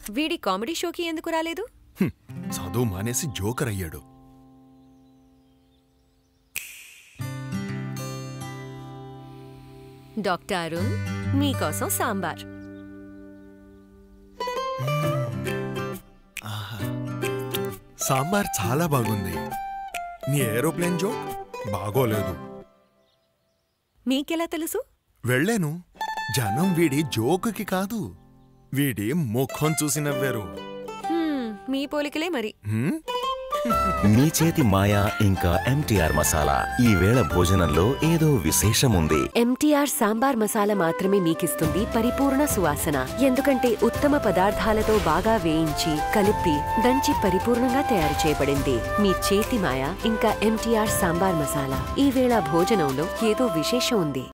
వీడి కామెడీ షోకి ఎందుకు రాలేదు హ్మ్, చదువు మానేసి జోకర్ అయ్యాడు డాక్టర్ అరుణ్ మీకోసం సాంబార్ సాంబార్ చాలా బాగుంది నీ ఏరోప్లేన్ జోక్ బాగోలేదు మీకెలా తెలుసు వెళ్ళాను జనం వీడి జోకుకి కాదు వీడి ముఖం చూసి నవ్వారు హ్మ్, మీ పోలికలే మరి హ్మ్? మీ చేతి మాయా ఇంకా ఎంటీఆర్ మసాలా ఈ వేళ భోజనంలో ఏదో విశేషముంది ఎంటీఆర్ సాంబార్ మసాలా మాత్రమే మీకిస్తుంది పరిపూర్ణ సువాసన ఎందుకంటే ఉత్తమ పదార్థాలతో బాగా వేయించి కలిపి దంచి పరిపూర్ణంగా తయారు చేయబడింది మీ చేతి మాయ ఇంకా ఎంటీఆర్ సాంబార్ మసాలా ఈ వేళ భోజనంలో ఏదో విశేషం ఉంది